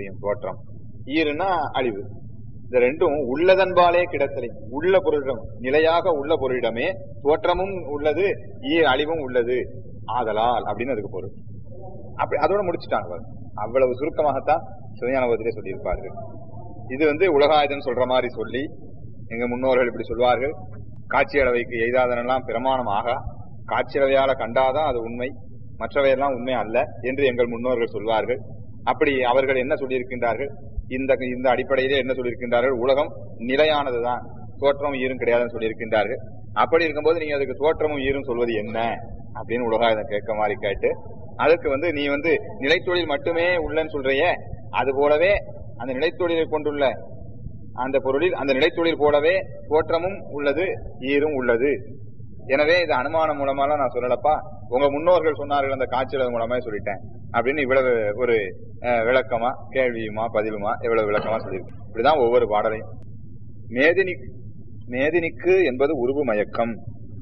செய்யும் தோற்றம் ஈருன்னா அழிவு இந்த ரெண்டும் உள்ளதன்பாலே கிடத்தலை உள்ள பொருளிடம் நிலையாக உள்ள பொருளிடமே தோற்றமும் உள்ளது ஈர் அழிவும் உள்ளது ஆதலால் அப்படின்னு அதுக்கு பொருள் அப்படி அதோட முடிச்சுட்டாங்க பாருங்க. அவ்வளவு சுருக்கமாகத்தான் சிவஞானபத்திலே சொல்லியிருப்பார்கள் இது வந்து உலகாயுதம் சொல்ற மாதிரி சொல்லி எங்க முன்னோர்கள் இப்படி சொல்வார்கள் காட்சி அளவைக்கு எய்தாதனெல்லாம் பிரமாணம் ஆகா காட்சி அளவையால கண்டாதான் அது உண்மை மற்றவையெல்லாம் உண்மை அல்ல என்று எங்கள் முன்னோர்கள் சொல்வார்கள் அப்படி அவர்கள் என்ன சொல்லியிருக்கின்றார்கள் இந்த இந்த அடிப்படையிலே என்ன சொல்லியிருக்கின்றார்கள் உலகம் நிலையானதுதான் தோற்றம் ஈரும் கிடையாதுன்னு சொல்லியிருக்கின்றார்கள் அப்படி இருக்கும்போது நீங்க அதுக்கு தோற்றமும் ஈரும் சொல்வது என்ன அப்படின்னு உலகாயுதம் கேட்க மாதிரி கேட்டு அதுக்கு வந்து நீ வந்து நிலைத்தொழில் மட்டுமே உள்ளன்னு சொல்றியே அது போலவே அந்த நிலைத்தொழிலை கொண்டுள்ள அந்த பொருளில் அந்த நிலைத்தொழில் போலவே தோற்றமும் உள்ளது ஈரும் உள்ளது எனவே இது அனுமானம் மூலமாலாம் நான் சொல்லலப்பா உங்க முன்னோர்கள் சொன்னார்கள் அந்த காய்ச்சல் மூலமா சொல்லிட்டேன் அப்படின்னு இவ்வளவு ஒரு அஹ், விளக்கமா கேள்வியுமா பதிலுமா இவ்வளவு விளக்கமா சொல்லியிருக்கேன் இப்படிதான் ஒவ்வொரு பாடலையும் மேதினி மேதினிக்கு என்பது உருவு மயக்கம்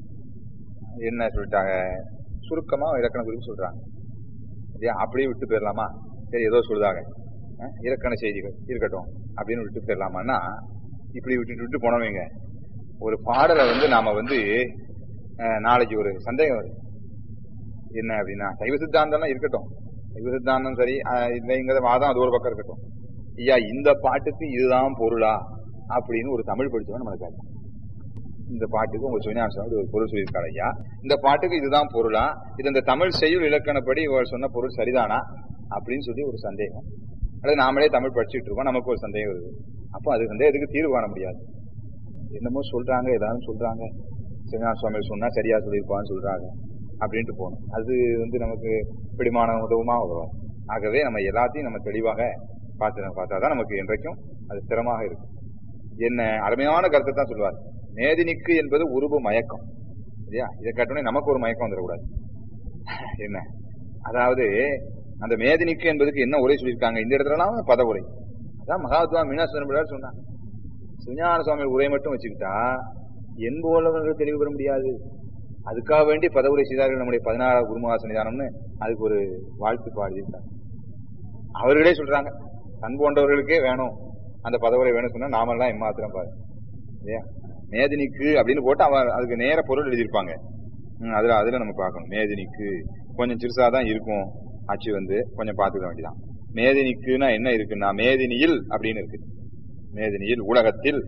என்ன சொல்லிட்டாங்க சுருக்கமா இலக்கண குறிப்பு சொல்றாங்க இல்லையா அப்படியே விட்டு போயிடலாமா சரி ஏதோ சொல்லுதாங்க அஹ், இலக்கண செய்திகள் இருக்கட்டும் அப்படின்னு விட்டு போயிடலாமான்னா இப்படி விட்டுட்டு விட்டு போனவங்க ஒரு பாடலை வந்து நாம வந்து அஹ், நாளைக்கு ஒரு சந்தேகம் வருது என்ன அப்படின்னா சைவ சித்தாந்தம்லாம் இருக்கட்டும் சைவ சித்தாந்தம் சரி அஹ், இல்லைங்கிறத வாதம் அது ஒரு பக்கம் இருக்கட்டும் ஐயா இந்த பாட்டுக்கு இதுதான் பொருளா அப்படின்னு ஒரு தமிழ் படிச்சவன் நம்மளுக்கு கேட்கும் இந்த பாட்டுக்கு உங்க சுவினார் சுவாமி ஒரு பொருள் சொல்லியிருக்காரு ஐயா இந்த பாட்டுக்கு இதுதான் பொருளா இது இந்த தமிழ் செய்யுள் இலக்கணப்படி இவர் சொன்ன பொருள் சரிதானா அப்படின்னு சொல்லி ஒரு சந்தேகம் அல்லது நாமளே தமிழ் படிச்சுட்டு இருக்கோம் நமக்கு ஒரு சந்தேகம் வருது அப்போ அது சந்தேகத்துக்கு தீர்வு காண முடியாது என்னமோ சொல்றாங்க ஏதாவது சொல்றாங்க சிவஞான சுவாமி சொன்னா சரியா சொல்லியிருப்பான்னு சொல்றாங்க அப்படின்ட்டு போகணும் அது வந்து நமக்கு பிடிமான உதவுமா உதவாது ஆகவே நம்ம எல்லாத்தையும் நம்ம தெளிவாக பார்த்து பார்த்தாதான் நமக்கு என்றைக்கும் அது ஸ்திரமாக இருக்கும் என்ன அருமையான கருத்தை தான் சொல்லுவார் மேதினிக்கு என்பது உருவு மயக்கம் இல்லையா இதை கேட்டோடனே நமக்கு ஒரு மயக்கம் வந்துடக்கூடாது என்ன அதாவது அந்த மேதினிக்கு என்பதுக்கு என்ன உரை சொல்லியிருக்காங்க இந்த இடத்துலலாம் பத உரை அதான் மகாத்மா மீனாசுவரன் பிள்ளையார் சொன்னாங்க சுஞான சுவாமி உரை மட்டும் வச்சுக்கிட்டா என்போலவர்கள் தெளிவு பெற முடியாது அதுக்காக வேண்டி பதவுரை செய்தார்கள் நம்முடைய பதினாறாவது குருமகா சன்னிதானம்னு அதுக்கு ஒரு வாழ்த்து பாடியிருக்காங்க அவர்களே சொல்றாங்க தன் போன்றவர்களுக்கே வேணும் அந்த பதவுரை வேணும் சொன்னா நாமெல்லாம் எம்மாத்திரம் பாரு இல்லையா மேதினிக்கு அப்படின்னு போட்டு அவன் அதுக்கு நேர பொருள் எழுதியிருப்பாங்க ம், அதுல அதுல நம்ம பார்க்கணும் மேதினிக்கு கொஞ்சம் சிறுசா தான் இருக்கும் அச்சு வந்து கொஞ்சம் பார்த்துக்க வேண்டியதான் மேதினிக்குன்னா என்ன இருக்குன்னா மேதினியில் அப்படின்னு இருக்கு மேதினியில் உலகத்தில்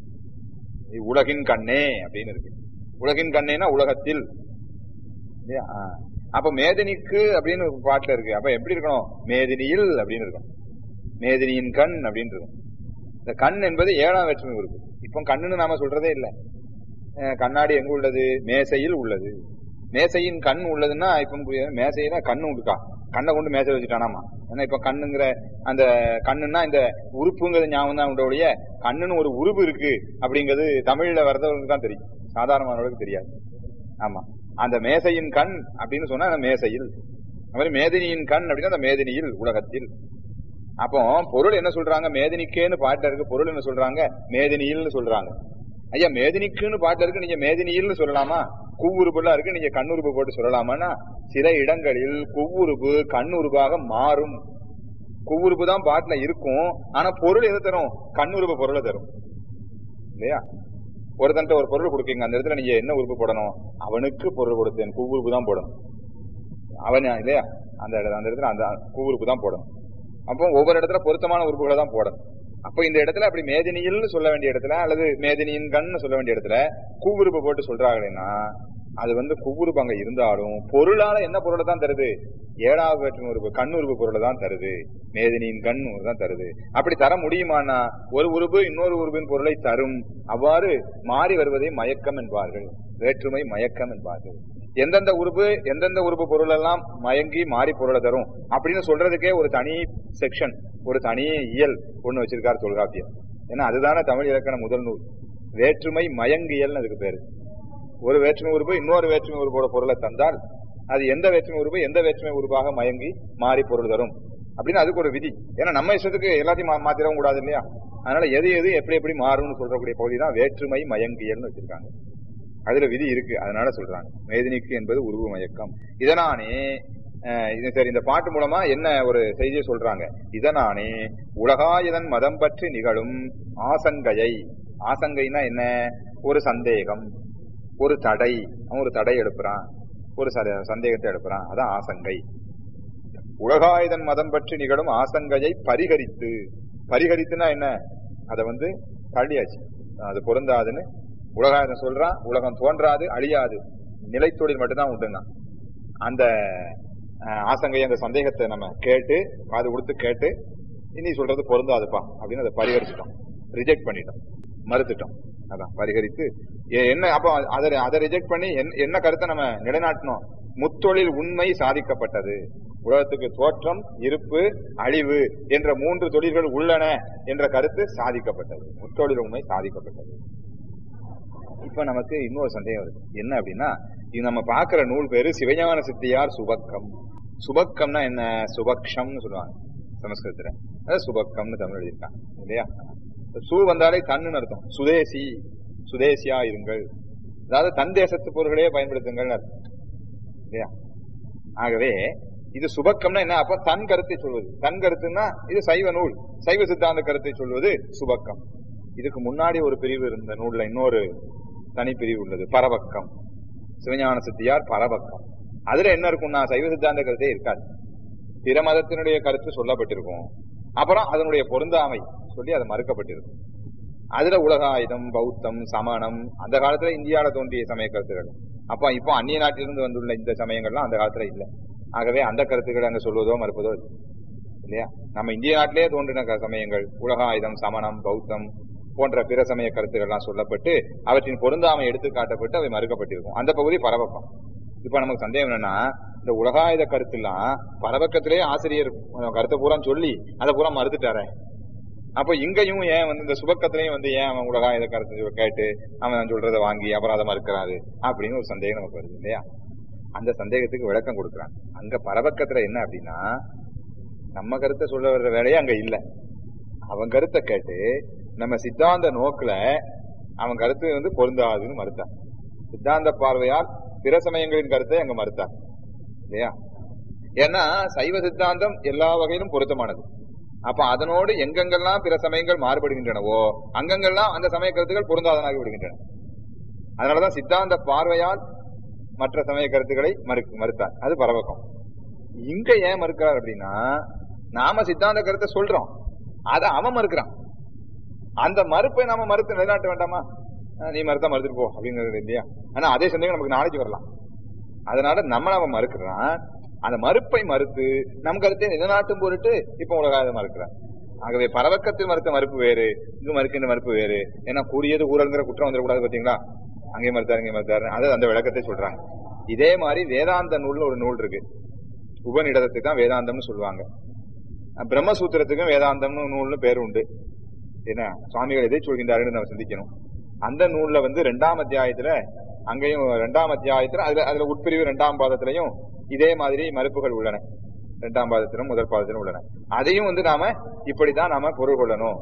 உலகின் கண்ணே அப்படின்னு இருக்கு உலகின் கண்ணேனா உலகத்தில் இல்லையா? ஆ. அப்ப மேதினிக்கு அப்படின்னு ஒரு பாட்டுல இருக்கு அப்ப எப்படி இருக்கணும் மேதினியில் அப்படின்னு இருக்கும் மேதினியின் கண் அப்படின்னு இருக்கும் இந்த கண் என்பது ஏழாம் வேற்றுமை உறுப்பு இப்போ கண்ணுன்னு நாம சொல்றதே இல்லை அஹ் கண்ணாடி எங்க உள்ளது மேசையில் உள்ளது மேசையின் கண் உள்ளதுன்னா இப்ப புரியாது மேசையில கண்ணு இருக்கா கண்ணை கொண்டு மேசை வச்சுட்டானாமா ஏன்னா இப்ப கண்ணுங்கிற அந்த கண்ணுன்னா இந்த உறுப்புங்கிறது ஞாபகம் தான் உடைய கண்ணுன்னு ஒரு உருவு இருக்கு அப்படிங்கிறது தமிழ்ல வரதவங்களுக்கு தான் தெரியும் சாதாரணமானவர்களுக்கு தெரியாது ஆமா அந்த மேசையின் கண் அப்படின்னு சொன்னா அந்த மேசையில் அது மாதிரி மேதினியின் கண் அப்படின்னா அந்த மேதினியில் உலகத்தில் அப்போ பொருள் என்ன சொல்றாங்க மேதினிக்கேன்னு பாட்டுல இருக்கு பொருள் என்ன சொல்றாங்க மேதினியில்னு சொல்றாங்க ஐயா மேதினிக்குன்னு பாட்டுல இருக்கு நீங்க மேதினியில்னு சொல்லலாமா கூவுறுப்புலாம் இருக்கு நீங்க கண்ணுறுப்பு போட்டு சொல்லலாமான்னா சில இடங்களில் கூவுறுப்பு கண்ணுறுப்பாக மாறும் கூவுறுப்பு தான் பாட்டுல இருக்கும் ஆனா பொருள் எது தரும் கண்ணுறுப்பு பொருளை தரும் இல்லையா ஒருத்தன்ட்ட ஒரு பொருள் கொடுக்கீங்க அந்த இடத்துல நீங்க என்ன உறுப்பு போடணும் அவனுக்கு பொருள் கொடுத்தேன் கூவுறுப்பு தான் போடணும் அவன் இல்லையா அந்த இடத்துல அந்த இடத்துல அந்த கூவுறுப்பு தான் போடணும் அப்போ ஒவ்வொரு இடத்துல பொருத்தமான உறுப்புகளை தான் போடணும் அப்போ இந்த இடத்துல அப்படி மேதினியில்னு சொல்ல வேண்டிய இடத்துல அல்லது மேதினியின் கண்ணு சொல்ல வேண்டிய இடத்துல கூவுறுப்பு போட்டு சொல்றாங்கன்னா அது வந்து குவுறுப்பு அங்க இருந்தாலும் பொருளால என்ன பொருளை தான் தருது ஏழாவது வேற்றுமை உறுப்பு கண் உறுப்பு பொருளை தான் தருது மேதினியின் கண் தான் தருது அப்படி தர முடியுமானா ஒரு உறுப்பு இன்னொரு உறுப்பின் பொருளை தரும் அவ்வாறு மாறி வருவதை மயக்கம் என்பார்கள் வேற்றுமை மயக்கம் என்பார்கள் எந்தெந்த உறுப்பு எந்தெந்த உறுப்பு பொருள் எல்லாம் மயங்கி மாறி பொருளை தரும் அப்படின்னு சொல்றதுக்கே ஒரு தனி செக்ஷன் ஒரு தனி இயல் ஒண்ணு வச்சிருக்காரு தொல்காப்பியம் ஏன்னா அதுதானே தமிழ் இலக்கண முதல் நூல் வேற்றுமை மயங்கியல்னு அதுக்கு பேரு ஒரு வேற்றுமை உறுப்பு இன்னொரு வேற்றுமை உறுப்போட பொருளை தந்தால் அது எந்த வேற்றுமை உறுப்பு எந்த வேற்றுமை உறுப்பாக மயங்கி மாறி பொருள் தரும் அப்படின்னு அதுக்கு ஒரு விதி ஏன்னா நம்ம இஷ்டத்துக்கு எல்லாத்தையும் மா- மாத்திரவும் கூடாது இல்லையா அதனால எது எது எப்படி எப்படி மாறும்னு சொல்றக்கூடிய பகுதி தான் வேற்றுமை மயங்கியல்னு வச்சிருக்காங்க அதுல விதி இருக்கு அதனால சொல்றாங்க மேதினிக்கு என்பது உருவு மயக்கம் இதனானே அஹ் இது சரி இந்த பாட்டு மூலமா என்ன ஒரு செய்தியை சொல்றாங்க இதனானே உலகாயுதன் மதம் பற்றி நிகழும் ஆசங்கையை ஆசங்கைனா என்ன ஒரு சந்தேகம் ஒரு தடை அவன் ஒரு தடை எழுப்புறான் ஒரு சத- சந்தேகத்தை எழுப்புறான் அதான் ஆசங்கை உலகாயுதன் மதம் பற்றி நிகழும் ஆசங்கையை பரிகரித்து பரிகரித்துனா என்ன அதை வந்து தள்ளியாச்சு அது பொருந்தாதுன்னு உலகாயுதம் சொல்றான் உலகம் தோன்றாது அழியாது நிலைத்தொழில் மட்டும்தான் உண்டுங்க அந்த அஹ், ஆசங்கை அந்த சந்தேகத்தை நம்ம கேட்டு காது கொடுத்து கேட்டு இனி சொல்றது பொருந்தாதுப்பா அப்படின்னு அதை பரிகரிச்சிட்டோம் ரிஜெக்ட் பண்ணிட்டோம் மறுத்துட்டோம் அதான் பரிகரித்து எ- என்ன அப்போ அதை அதை ரிஜெக்ட் பண்ணி என்ன- என்ன கருத்தை நம்ம நிலைநாட்டினோம் முத்தொழில் உண்மை சாதிக்கப்பட்டது உலகத்துக்கு தோற்றம் இருப்பு அழிவு என்ற மூன்று தொழில்கள் உள்ளன என்ற கருத்து சாதிக்கப்பட்டது முத்தொழில் உண்மை சாதிக்கப்பட்டது இப்ப நமக்கு இன்னொரு சந்தேகம் இருக்கு என்ன அப்படின்னா இது நம்ம பார்க்கிற நூல் பேரு சிவஞான சித்தியார் சுபக்கம் சுபக்கம்னா என்ன சுபக்ஷம்னு சொல்லுவாங்க சமஸ்கிருதத்துல அதாவது சுபக்கம்னு தமிழ் எழுதியிருக்காங்க இல்லையா சு வந்தாலே தன்னுன்னு அர்த்தம் சுதேசி சுதேசியா இருங்கள் அதாவது தன் தேசத்து பொருள்களே பயன்படுத்துங்கள் அர்த்தம் இல்லையா ஆகவே இது சுபக்கம்னா என்ன அப்ப தன் கருத்தை சொல்வது தன் கருத்துன்னா இது சைவ நூல் சைவ சித்தாந்த கருத்தை சொல்வது சுபக்கம் இதுக்கு முன்னாடி ஒரு பிரிவு இருந்த நூல்ல இன்னொரு தனி பிரிவு உள்ளது பரபக்கம் சிவஞான சித்தியார் பரபக்கம் அதுல என்ன இருக்கும்னா சைவ சித்தாந்த கருத்தே இருக்காது பிற மதத்தினுடைய கருத்து சொல்லப்பட்டிருக்கும் அப்புறம் அதனுடைய பொருந்தாமை சொல்லி அது மறுக்கப்பட்டிருக்கும் அதுல உலக ஆயுதம் பௌத்தம் சமணம் அந்த காலத்துல இந்தியாவில தோன்றிய சமய கருத்துக்கள் அப்ப இப்போ அந்நிய நாட்டிலிருந்து வந்துள்ள இந்த சமயங்கள்லாம் அந்த காலத்துல இல்ல ஆகவே அந்த கருத்துக்களை அங்க சொல்வதோ மறுப்பதோ இல்லை. இல்லையா நம்ம இந்திய நாட்டிலேயே தோன்றின க- சமயங்கள் உலக ஆயுதம் சமணம் பௌத்தம் போன்ற பிற சமய கருத்துக்கள் எல்லாம் சொல்லப்பட்டு அவற்றின் பொருந்தாமை எடுத்து காட்டப்பட்டு அவை மறுக்கப்பட்டிருக்கும் அந்த பகுதி பரபக்கம் இப்ப நமக்கு சந்தேகம் என்னன்னா இந்த உலகாயுத கருத்துலாம் பரபக்கத்திலே ஆசிரியர் அஹ், கருத்தை பூரா சொல்லி அதை பூரா மறுத்துட்டாரே அப்ப இங்கேயும் ஏன் வந்து இந்த சுபக்கத்திலையும் வந்து ஏன் அவன் உலகாயுத கருத்து கேட்டு அவன் சொல்றதை வாங்கி அப்புறம் அதை மறுக்கிறாரு அப்படின்னு ஒரு சந்தேகம் நமக்கு வருது இல்லையா அந்த சந்தேகத்துக்கு விளக்கம் கொடுக்குறான் அங்க பரபக்கத்துல என்ன அப்படின்னா நம்ம கருத்தை சொல்ல வர்ற வேலையே அங்க இல்ல அவன் கருத்தை கேட்டு நம்ம சித்தாந்த நோக்குல அவன் கருத்து வந்து பொருந்தாதுன்னு மறுத்தான் சித்தாந்த பார்வையால் பிற சமயங்களின் கருத்தை அங்க மறுத்தான் இல்லையா ஏன்னா சைவ சித்தாந்தம் எல்லா வகையிலும் பொருத்தமானது அப்ப அதனோடு எங்கெங்கெல்லாம் பிற சமயங்கள் மாறுபடுகின்றனவோ அங்கங்கெல்லாம் அந்த சமய கருத்துக்கள் பொருந்தாதனாகி விடுகின்றன அதனாலதான் சித்தாந்த பார்வையால் மற்ற சமய கருத்துக்களை மறு மறுத்தார் அது பரவக்கம் இங்க ஏன் மறுக்கிறார் அப்படின்னா நாம சித்தாந்த கருத்தை சொல்றோம் அதை அவன் மறுக்கிறான் அந்த மறுப்பை நாம மறுத்து நிலைநாட்ட வேண்டாமா அஹ் நீ மறுத்தா மறுத்துட்டு போ அப்படிங்கிறது இல்லையா ஆனா அதே சந்தேகம் நமக்கு நாளைக்கு வரலாம் அதனால நம்மள அவன் மறுக்கிறான் அந்த மறுப்பை மறுத்து நம் கருத்தை நிலைநாட்டும் பொருட்டு இப்ப உலகாத மறுக்கிறான் ஆகவே பரவக்கத்தில் மறுத்த மறுப்பு வேறு இங்கு மறுக்கின்ற மறுப்பு வேறு ஏன்னா கூறியது ஊரல்ங்கிற குற்றம் வந்துடக்கூடாது பாத்தீங்களா அங்கே மறுத்தாரு இங்கே மறுத்தாரு அது அந்த விளக்கத்தை சொல்றாங்க இதே மாதிரி வேதாந்த நூல்னு ஒரு நூல் இருக்கு உபநிடதத்துக்கு தான் வேதாந்தம்னு சொல்லுவாங்க அஹ் பிரம்மசூத்திரத்துக்கும் வேதாந்தம்னு நூல்னு பேர் உண்டு என்ன சுவாமிகள் எதை சொல்கின்றார்கள் நம்ம சிந்திக்கணும் அந்த நூல்ல வந்து ரெண்டாம் அத்தியாயத்துல அங்கேயும் ரெண்டாம் அத்தியாயத்துல அதுல அதுல உட்பிரிவு ரெண்டாம் பாதத்திலையும் இதே மாதிரி மறுப்புகள் உள்ளன ரெண்டாம் பாதத்திலும் முதல் பாதத்திலும் உள்ளன அதையும் வந்து நாம இப்படிதான் நாம பொருள் கொள்ளணும்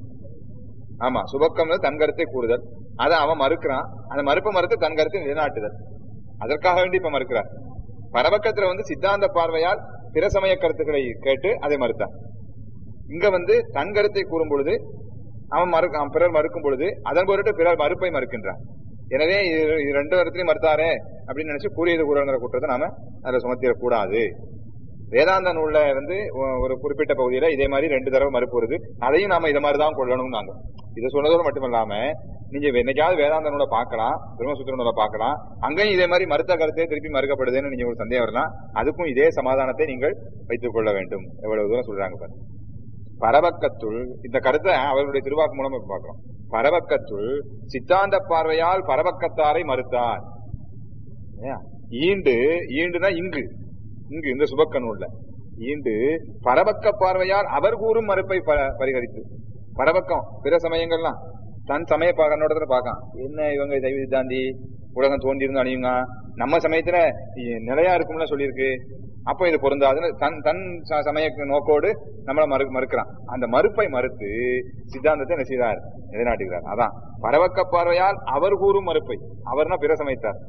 ஆமா சுபக்கம்னு தன் கருத்தை கூறுதல் அதை அவன் மறுக்கிறான் அந்த மறுப்பை மறுத்து தன் கருத்தை நிலைநாட்டுதல் அதற்காக வேண்டி இப்ப மறுக்கிறார் பரபக்கத்துல வந்து சித்தாந்த பார்வையால் பிற சமய கருத்துக்களை கேட்டு அதை மறுத்தான் இங்க வந்து தன் கருத்தை கூறும் பொழுது அவன் மறு அவன் பிறர் மறுக்கும் பொழுது அதன் பொருட்டு பிறர் மறுப்பை மறுக்கின்றான் எனவே இது இது ரெண்டு இடத்துலயும் மறுத்தாரே அப்படின்னு நினைச்சு கூறியது கூறங்கிற குற்றத்தை நாம அதுல சுமத்திடக்கூடாது வேதாந்த நூல்ல வந்து ஒ- ஒரு குறிப்பிட்ட பகுதியில இதே மாதிரி ரெண்டு தடவை மறுப்பு வருது அதையும் நாம இதை மாதிரி தான் கொள்ளணும் நாங்க இதை சொன்னதோடு மட்டுமில்லாம நீங்க என்னைக்காவது வேதாந்த நூலை பார்க்கலாம் பிரம்மசூத்திர நூலை பார்க்கலாம் அங்கேயும் இதே மாதிரி மறுத்த கருத்தே திருப்பி மறுக்கப்படுதுன்னு நீங்க ஒரு சந்தேகம் வரலாம் அதுக்கும் இதே சமாதானத்தை நீங்கள் வைத்துக் கொள்ள வேண்டும் எவ்வளவு தூரம் சொல்றாங்க பாருங்க பரவக்கத்துள் இந்த கருத்தை அவர்களுடைய திருவாக்கு மூலமா இப்ப பார்க்கிறோம் பரவக்கத்துள் சித்தாந்த பார்வையால் பரவக்கத்தாரை மறுத்தார் இல்லையா? ஈண்டு ஈண்டுனா இங்கு இங்கு இந்த சுபக்க நூல்ல ஈண்டு பரபக்க பார்வையால் அவர் கூறும் மறுப்பை ப- பரிகரித்து பரபக்கம் பிற சமயங்கள்லாம் தன் சமய பா- கண்ணோட்டத்துல பார்க்கான் என்ன இவங்க தெய்வ சித்தாந்தி உலகம் தோன்றியிருந்து அணியுங்க நம்ம சமயத்துல இ- நிலையா இருக்கும்னு சொல்லியிருக்கு அப்ப இது பொருந்தாதுன்னு தன் தன் ச- சமய நோக்கோடு நம்மள மறு மறுக்கிறான் அந்த மறுப்பை மறுத்து சித்தாந்தத்தை என்ன செய்தார் நிலைநாட்டுகிறார் அதான் பரவக்க பார்வையால் அவர் கூறும் மறுப்பை அவர்னா பிற சமயத்தார்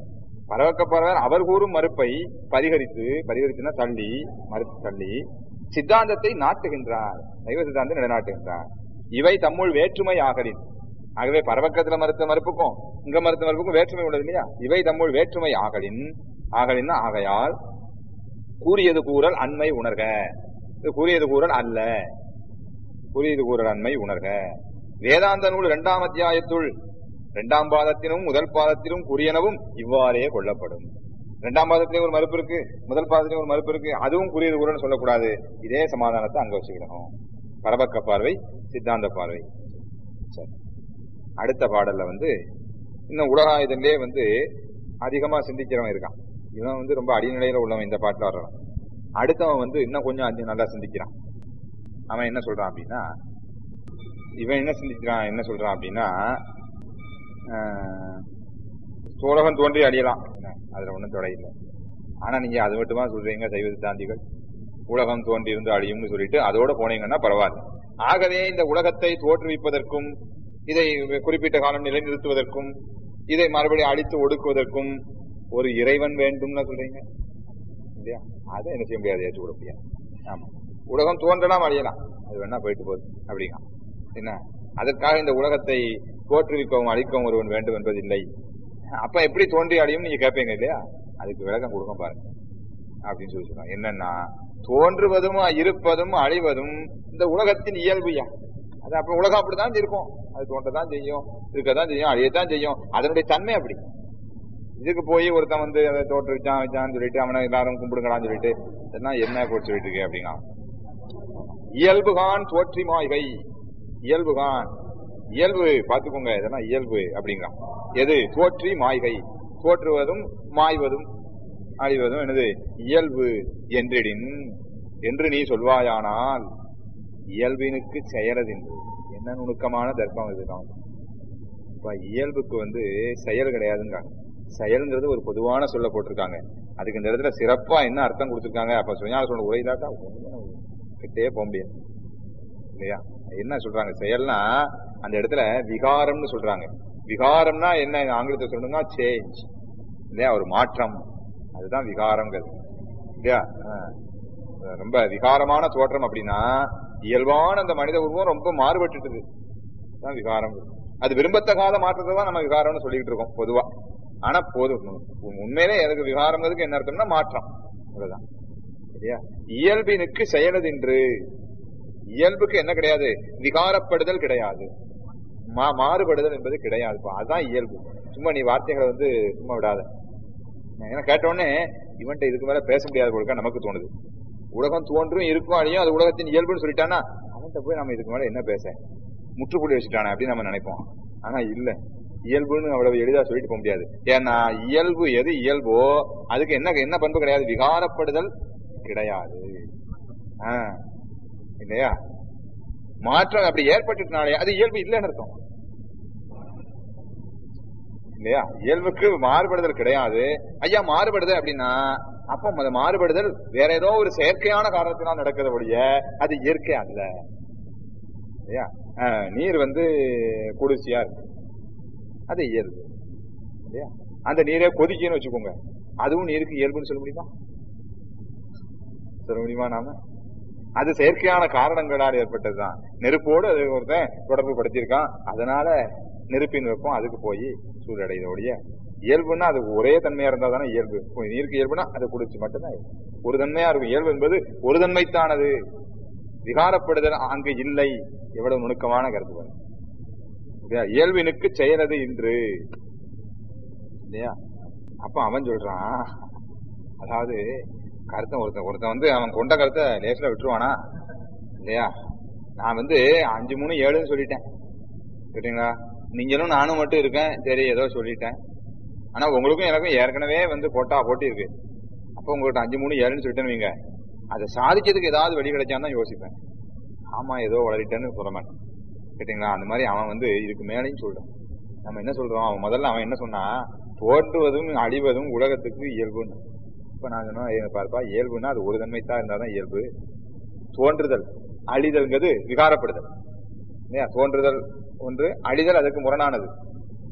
பரவக்கப்படுறவர் அவர் கூறும் மறுப்பை பரிகரித்து பரிகரித்துனா தள்ளி மறுத்து தள்ளி சித்தாந்தத்தை நாட்டுகின்றார் சைவ சித்தாந்தம் நிலைநாட்டுகின்றார் இவை தம்முள் வேற்றுமை ஆகலின் ஆகவே பரவக்கத்துல மறுத்த மறுப்புக்கும் இங்க மறுத்த மறுப்புக்கும் வேற்றுமை உள்ளது இல்லையா இவை தம்முள் வேற்றுமை ஆகலின் ஆகலின் ஆகையால் கூறியது கூறல் அண்மை உணர்க இது கூறியது கூறல் அல்ல கூறியது கூறல் அண்மை உணர்க வேதாந்த நூல் இரண்டாம் அத்தியாயத்துள் இரண்டாம் பாதத்திலும் முதல் பாதத்திலும் கூறியனவும் இவ்வாறே கொள்ளப்படும் இரண்டாம் பாதத்திலே ஒரு மறுப்பு இருக்கு முதல் பாதத்திலே ஒரு மறுப்பு இருக்கு அதுவும் கூறியது கூறல் சொல்லக்கூடாது இதே சமாதானத்தை அங்க வச்சுக்கிடணும் பரபக்க பார்வை சித்தாந்த பார்வை சரி அடுத்த பாடல்ல வந்து இன்னும் உலகாயுதத்திலே வந்து அதிகமா சிந்திக்கிறவன் இருக்கான் இவன் வந்து ரொம்ப அடிநிலையில உள்ளவன் இந்த பாட்டுல வர்றான் அடுத்தவன் வந்து இன்னும் கொஞ்சம் அதிகம் நல்லா சிந்திக்கிறான் அவன் என்ன சொல்றான் அப்படின்னா இவன் என்ன சிந்திக்கிறான் என்ன சொல்றான் அப்படின்னா ஆஹ், சோழகன் தோன்றி அழியலாம் என்ன, அதுல ஒண்ணும் தொலை இல்லை ஆனா நீங்க அது மட்டுமா சொல்றீங்க சைவ சித்தாந்திகள் உலகம் தோன்றி இருந்து அழியும்னு சொல்லிட்டு அதோட போனீங்கன்னா பரவாயில்ல ஆகவே இந்த உலகத்தை தோற்றுவிப்பதற்கும் இதை குறிப்பிட்ட காலம் நிலைநிறுத்துவதற்கும் இதை மறுபடியும் அழித்து ஒடுக்குவதற்கும் ஒரு இறைவன் வேண்டும்னு சொல்றீங்க இல்லையா அதை என்ன செய்ய முடியாது ஏற்றுக்கொள்ள முடியாது ஆமா உலகம் தோன்றலாம் அழியலாம் அது வேணா போயிட்டு போகுது அப்படிங்க என்ன அதற்காக இந்த உலகத்தை தோற்றுவிக்கவும் அழிக்கவும் ஒருவன் வேண்டும் என்பதில்லை அப்ப எப்படி தோன்றி அழியும் நீங்க கேட்பீங்க இல்லையா அதுக்கு விளக்கம் கொடுக்க பாருங்க அப்படின்னு சொல்லி சொல்றாங்க என்னன்னா தோன்றுவதும் இருப்பதும் அழிவதும் இந்த உலகத்தின் இயல்புயா அது அப்ப உலகம் அப்படித்தான் இருக்கும் அது தோன்றதான் செய்யும் இருக்கதான் செய்யும் அழியத்தான் செய்யும் அதனுடைய தன்மை அப்படி இதுக்கு போய் ஒருத்தன் வந்து அதை தோற்றுவிச்சான் வச்சான்னு சொல்லிட்டு அவனை எல்லாரும் கும்பிடுங்கடான்னு சொல்லிட்டு இதெல்லாம் என்ன போட்டு சொல்லிட்டு இருக்கே அப்படிங்க இயல்புகான் தோற்றி மாய்கை இயல்புகான் இயல்பு பாத்துக்கோங்க இதெல்லாம் இயல்பு அப்படிங்கிறான் எது தோற்றி மாய்கை தோற்றுவதும் மாய்வதும் அழிவதும் என்னது இயல்பு என்றிடின் என்று நீ சொல்வாயானால் இயல்பினுக்கு செயலதென்று என்ன நுணுக்கமான தர்ப்பம் இதுதான் இப்ப இயல்புக்கு வந்து செயல் கிடையாதுங்கிறாங்க செயல்ங்கிறது ஒரு பொதுவான சொல்ல போட்டிருக்காங்க அதுக்கு இந்த இடத்துல சிறப்பா என்ன அர்த்தம் கொடுத்திருக்காங்க அப்ப சுஞான சொல்ல உரையிலாட்டா கிட்டே போக முடியாது இல்லையா என்ன சொல்றாங்க செயல்னா அந்த இடத்துல விகாரம்னு சொல்றாங்க விகாரம்னா என்ன ஆங்கிலத்தை சொல்லணும்னா சேஞ்ச் இல்லையா ஒரு மாற்றம் அதுதான் விகாரம்ங்கிறது இல்லையா ஆ. ரொம்ப விகாரமான தோற்றம் அப்படின்னா இயல்பான அந்த மனித உருவம் ரொம்ப மாறுபட்டுட்டுது தான் விகாரம் அது விரும்பத்தகாத மாற்றத்தை தான் நம்ம விகாரம்னு சொல்லிட்டு இருக்கோம் பொதுவா ஆனா போதும் உண்மையிலே எனக்கு விகாரம்ங்கிறதுக்கு என்ன அர்த்தம்னா மாற்றம் அவ்வளவுதான் சரியா இயல்பினுக்கு செயலதென்று இயல்புக்கு என்ன கிடையாது விகாரப்படுதல் கிடையாது மா- மாறுபடுதல் என்பது கிடையாது இப்ப அதான் இயல்பு சும்மா நீ வார்த்தைகளை வந்து சும்மா விடாத ஏன்னா கேட்ட உடனே இவன்ட்ட இதுக்கு மேல பேச முடியாத போலுக்கா நமக்கு தோணுது உலகம் தோன்றும் இருக்கும் அழியும் அது உலகத்தின் இயல்புன்னு சொல்லிட்டானா அவன்கிட்ட போய் நம்ம இதுக்கு மேல என்ன பேச முற்றுப்புள்ளி வச்சுட்டானே அப்படின்னு நம்ம நினைப்போம் ஆனா இல்ல இயல்புன்னு அவ்வளவு எளிதா சொல்லிட்டு போக முடியாது ஏன்னா இயல்பு எது இயல்போ அதுக்கு என்ன என்ன பண்பு கிடையாது விகாரப்படுதல் கிடையாது ஆ, இல்லையா மாற்றம் அப்படி ஏற்பட்டுனாலே அது இயல்பு இல்லைன்னு அர்த்தம் இல்லையா இயல்புக்கு மாறுபடுதல் கிடையாது ஐயா மாறுபடுது அப்படின்னா அப்போ அந்த மாறுபடுதல் வேற ஏதோ ஒரு செயற்கையான காரணத்தினால் நடக்கிறத ஒழிய அது இயற்கை அல்ல இல்லையா ஆஹ், நீர் வந்து குளிர்ச்சியா இருக்கு அது இயல்பு இல்லையா அந்த நீரே கொதிக்குன்னு வச்சுக்கோங்க அதுவும் நீருக்கு இயல்புன்னு சொல்ல முடியுமா சொல்ல முடியுமா நாம அது செயற்கையான காரணங்களால் ஏற்பட்டதுதான் நெருப்போடு அது ஒருத்தன் தொடர்பு படுத்தியிருக்கான் அதனால நெருப்பின் வெப்பம் அதுக்கு போய் சூழடையத ஒழிய இயல்புன்னா அது ஒரே தன்மையா இருந்தா தானே இயல்பு இப்ப நீருக்கு இயல்புனா அது குளிர்ச்சி மட்டும்தான் இயல்பு. ஒரு தன்மையா இருக்கும் இயல்பு என்பது ஒரு தன்மைத்தானது விகாரப்படுதல் அங்கு இல்லை எவ்வளவு நுணுக்கமான கருத்து பாருங்க. இல்லையா? இயல்பினுக்கு செயலது இன்று இல்லையா அப்ப அவன் சொல்றான் அதாவது கருத்தை ஒருத்தன் ஒருத்தன் வந்து அவன் கொண்ட கருத்தை லேசில் விட்டுருவானா இல்லையா நான் வந்து அஞ்சு மூணு ஏழுன்னு சொல்லிட்டேன் சரிங்களா நீங்களும் நானும் மட்டும் இருக்கேன் சரி ஏதோ சொல்லிட்டேன் ஆனா உங்களுக்கும் எனக்கும் ஏற்கனவே வந்து போட்டா போட்டி இருக்கு அப்போ உங்கள்கிட்ட அஞ்சு மூணு ஏழுன்னு சொல்லிட்டேன்னு வைங்க அதை சாதிக்கிறதுக்கு ஏதாவது வழி கிடைச்சான்னு தான் யோசிப்பேன் ஆமா ஏதோ வளரிட்டேன்னு சொல்ல மாட்டேன் கேட்டீங்களா அந்த மாதிரி அவன் வந்து இதுக்கு மேலேயும் சொல்றான் நம்ம என்ன சொல்றோம் அவன் முதல்ல அவன் என்ன சொன்னா தோன்றுவதும் அழிவதும் உலகத்துக்கு இயல்புன்னு இப்ப நான் சொன்னா "ஏய், பாருப்பா இயல்புன்னா அது ஒரு தன்மைத்தான் இருந்தாதான் இயல்பு தோன்றுதல் அழிதல்ங்கிறது விகாரப்படுதல் இல்லையா தோன்றுதல் ஒன்று அழிதல் அதுக்கு முரணானது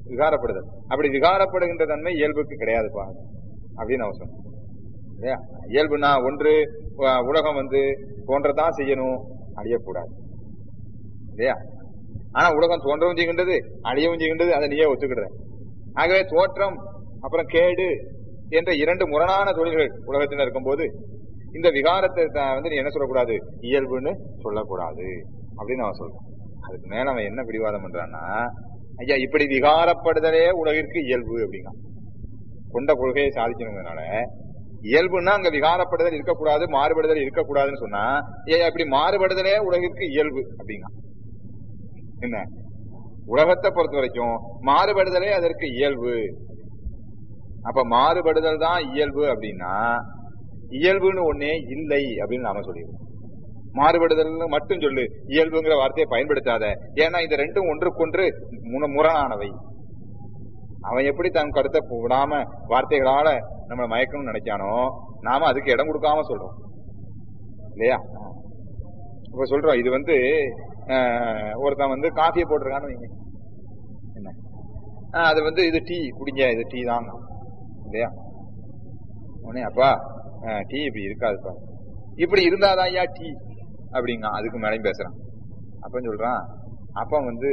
விகாரப்படுதல் அப்படி விகாரப்படுகின்ற தன்மை இயல்புக்கு கிடையாதுப்பா அப்படின்னு அவன் சொன்னான் இல்லையா இயல்புனா ஒன்று உ- உலகம் வந்து தோன்றதான் செய்யணும் அழியக்கூடாது இல்லையா ஆனா உலகம் தோன்றவும் செய்கின்றது அழியவும் செய்கின்றது அதை நீயே ஒத்துக்கிடுற ஆகவே தோற்றம் அப்புறம் கேடு என்ற இரண்டு முரணான தொழில்கள் உலகத்தில் இருக்கும்போது இந்த விகாரத்தை த- வந்து நீ என்ன சொல்லக்கூடாது இயல்புன்னு சொல்லக்கூடாது அப்படின்னு அவன் சொல்றான் அதுக்கு மேல அவன் என்ன பிடிவாதம் பண்றான்னா ஐயா இப்படி விகாரப்படுதலே உலகிற்கு இயல்பு அப்படிங்க கொண்ட கொள்கையை சாதிக்கணுங்கிறதுனால இயல்புன்னா அங்க விகாரப்படுதல் இருக்கக்கூடாது மாறுபடுதல் இருக்கக்கூடாதுன்னு சொன்னா ஏன் இப்படி மாறுபடுதலே உலகிற்கு இயல்பு அப்படிங்க என்ன உலகத்தை பொறுத்த வரைக்கும் மாறுபடுதலே அதற்கு இயல்பு அப்ப மாறுபடுதல் தான் இயல்பு அப்படின்னா இயல்புன்னு ஒண்ணே இல்லை அப்படின்னு நாம சொல்லிடுவோம் மாறுபடுதல்னு மட்டும் சொல்லு இயல்புங்கிற வார்த்தையை பயன்படுத்தாத ஏன்னா இந்த ரெண்டும் ஒன்றுக்கொன்று முன- முரணானவை அவன் எப்படி தன் கருத்தை விடாம வார்த்தைகளால நம்ம மயக்கணும்னு நினைக்கானோ நாம அதுக்கு இடம் கொடுக்காம சொல்றோம் இல்லையா இப்ப சொல்றோம் இது வந்து அஹ், ஒருத்தன் வந்து காஃபியை போட்டிருக்கான்னு வைங்க என்ன அஹ், அது வந்து இது டீ குடிங்க இது டீ தான் இல்லையா உடனே அப்பா அஹ், டீ இப்படி இருக்காதுப்பா இப்படி இருந்தாதான் ஐயா டீ அப்படிங்க அதுக்கு மேலையும் பேசுறான் அப்பன்னு சொல்றான் அப்ப வந்து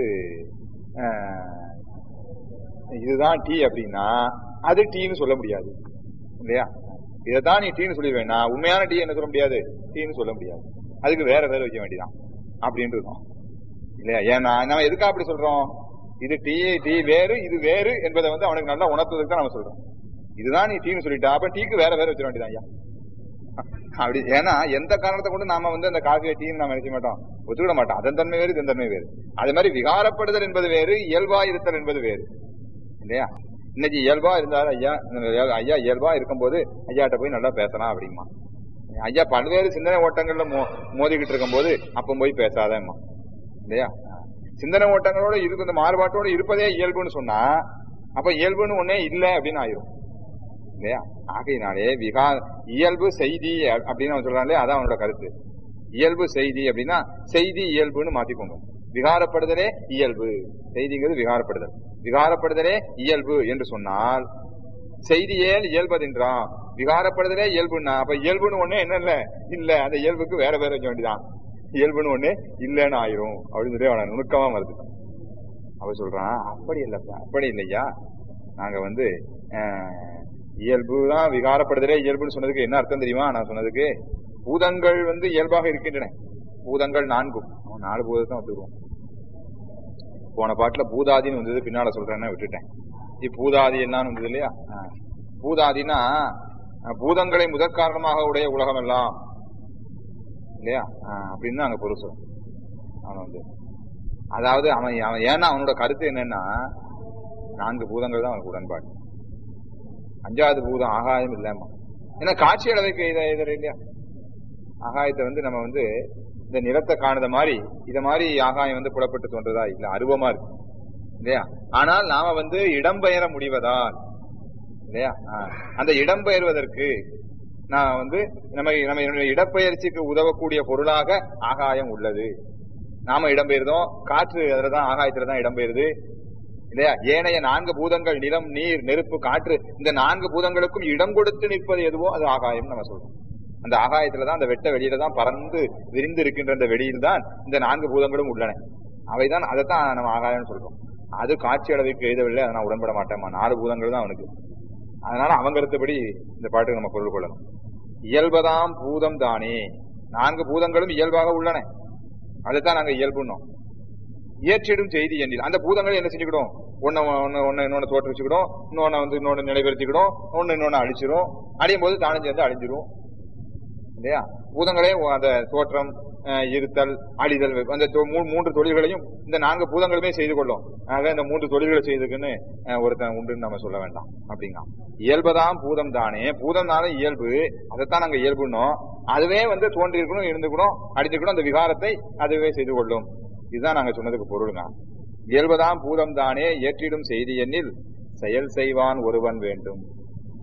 அஹ், இதுதான் டீ அப்படின்னா அது டீன்னு சொல்ல முடியாது இல்லையா இதைத்தான் நீ டீன்னு சொல்லிடுவேன் உண்மையான டீ என்ன சொல்ல முடியாது டீன்னு சொல்ல முடியாது அதுக்கு வேற வேற வைக்க வேண்டியதான் அப்படின்னு இருக்கும் இல்லையா ஏன்னா நம்ம எதுக்காக அப்படி சொல்றோம் இது டீ டீ வேறு இது வேறு என்பதை வந்து அவனுக்கு நல்லா உணர்த்துவதற்கு தான் நம்ம சொல்றோம் இதுதான் நீ டீன்னு சொல்லிட்டா அப்ப டீக்கு வேற வேற வச்சிட வேண்டியதான் ஐயா அப்படி ஏன்னா எந்த காரணத்தை கொண்டு நாம வந்து அந்த காஃபியை டீன்னு நாம நினைக்க மாட்டோம் ஒத்துக்கிட மாட்டோம் அதன் தன்மை வேறு இதன் தன்மை வேறு அதே மாதிரி விகாரப்படுதல் என்பது வேறு இயல்பா இருத்தல் என்பது வேறு இல்லையா இன்னைக்கு இயல்பா இருந்தாலும் ஐயா இந்த ஐயா இயல்பா இருக்கும்போது ஐயாட்ட போய் நல்லா பேசலாம் அப்படிமா ஐயா பல்வேறு சிந்தனை ஓட்டங்கள்ல மோ மோதிக்கிட்டு இருக்கும்போது அப்ப போய் பேசாதேம்மா இல்லையா சிந்தனை ஓட்டங்களோட இருக்கு இந்த மாறுபாட்டோட இருப்பதே இயல்புன்னு சொன்னா அப்ப இயல்புன்னு ஒன்னே இல்ல அப்படின்னு ஆயிரும் இல்லையா ஆகையினாலே விகா இயல்பு செய்தி அ- அப்படின்னு அவன் சொல்றான் இல்லையா அதான் அவனோட கருத்து இயல்பு செய்தி அப்படின்னா செய்தி இயல்புன்னு மாத்திக்கோங்க விகாரப்படுதலே இயல்பு செய்திங்கிறது விகாரப்படுதல் விகாரப்படுதலே இயல்பு என்று சொன்னால் செய்தியேல் இயல்பதென்றான் விகாரப்படுதலே இயல்புன்னா அப்ப இயல்புன்னு ஒண்ணு என்ன இல்ல இல்ல அந்த இயல்புக்கு வேற வேற வைக்க வேண்டியதான் இயல்புன்னு ஒண்ணு இல்லன்னு ஆயிரும் அப்படின்னு சொல்லி அவன நுணுக்கமா வருது அவ சொல்றான் அப்படி இல்லப்பா அப்படி இல்லையா நாங்க வந்து அஹ், இயல்புதான் விகாரப்படுதலே இயல்புன்னு சொன்னதுக்கு என்ன அர்த்தம் தெரியுமா நான் சொன்னதுக்கு பூதங்கள் வந்து இயல்பாக இருக்கின்றன பூதங்கள் நான்கும் அவன் நாலு பூதத்தை வந்துருவோம் போன பாட்டுல பூதாதின்னு வந்தது பின்னால சொல்றேன்னு விட்டுட்டேன் இப்பூதாதி எல்லாம் வந்தது இல்லையா ஆ. பூதாதினா அஹ், பூதங்களை முதற் காரணமாக உடைய உலகம் எல்லாம் இல்லையா ஆ, அப்படின்னு அங்க பொருள் சொல்லும் அவன் வந்து அதாவது அவன் அவன் ஏன்னா அவனோட கருத்து என்னன்னா நான்கு பூதங்கள் தான் அவனுக்கு உடன்பாடு அஞ்சாவது பூதம் ஆகாயம் இல்லாம ஏன்னா காட்சி அளவுக்கு இதை இதில் இல்லையா ஆகாயத்தை வந்து நம்ம வந்து இந்த நிலத்தை காணுத மாதிரி இத மாதிரி ஆகாயம் வந்து புலப்பட்டு தோன்றதா இல்ல அருவமா இருக்கு இல்லையா ஆனால் நாம வந்து இடம்பெயர முடிவதால் இல்லையா ஆ. அந்த இடம்பெயர்வதற்கு நான் வந்து நம்ம நம்ம என்னுடைய இடப்பெயர்ச்சிக்கு உதவக்கூடிய பொருளாக ஆகாயம் உள்ளது நாம இடம்பெயர்தோம் காற்று அதுலதான் ஆகாயத்துல தான் இடம்பெயருது இல்லையா ஏனைய நான்கு பூதங்கள் நிலம் நீர் நெருப்பு காற்று இந்த நான்கு பூதங்களுக்கும் இடம் கொடுத்து நிற்பது எதுவோ அது ஆகாயம் நம்ம சொல்றோம் அந்த ஆகாயத்துல தான் அந்த வெட்ட வெளியில தான் பறந்து விரிந்து இருக்கின்ற அந்த வெளியில் தான் இந்த நான்கு பூதங்களும் உள்ளன அவைதான் அதைத்தான் நம்ம ஆகாயம்னு சொல்றோம் அது காட்சி அளவுக்கு எழுதவில்லை அதை நான் உடன்பட மாட்டேன் நாலு பூதங்கள் தான் அவனுக்கு அதனால அவங்க கருத்துப்படி இந்த பாட்டுக்கு நம்ம பொருள் கொள்ளணும் இயல்பதாம் பூதம் தானே நான்கு பூதங்களும் இயல்பாக உள்ளன அதைத்தான் நாங்க இயல்புன்னோம் இயற்றிடும் செய்தி எண்ணில் அந்த பூதங்களை என்ன செஞ்சுக்கிடும் ஒன்னு ஒன்னு ஒன்னு இன்னொன்னு தோற்றுவிச்சுக்கிடும் இன்னொன்னு வந்து இன்னொன்னு நிலைபெறுத்திக்கிடும் ஒன்னு இன்னொன்னு அழிச்சிரும் அழியும் போது தானும் சேர்ந்து அழிஞ்சிரும் இல்லையா பூதங்களே அந்த தோற்றம் அஹ், இருத்தல் அழிதல் அந்த தொ- மூ- மூன்று தொழில்களையும் இந்த நான்கு பூதங்களுமே செய்து கொள்ளும் ஆக இந்த மூன்று தொழில்களை செய்துக்குன்னு அஹ், ஒருத்தன் உண்டுன்னு நம்ம சொல்ல வேண்டாம் அப்படிங்க இயல்பதாம் பூதம் தானே பூதம்னால இயல்பு அதைத்தான் நாங்க இயல்புன்னோம் அதுவே வந்து தோன்றி இருக்கணும் இருந்துக்கணும் அடிஞ்சுக்கணும் அந்த விகாரத்தை அதுவே செய்து கொள்ளும் இதுதான் நாங்க சொன்னதுக்கு பொருளுங்க இயல்பதாம் பூதம் தானே ஏற்றிடும் செய்தி எண்ணில் செயல் செய்வான் ஒருவன் வேண்டும்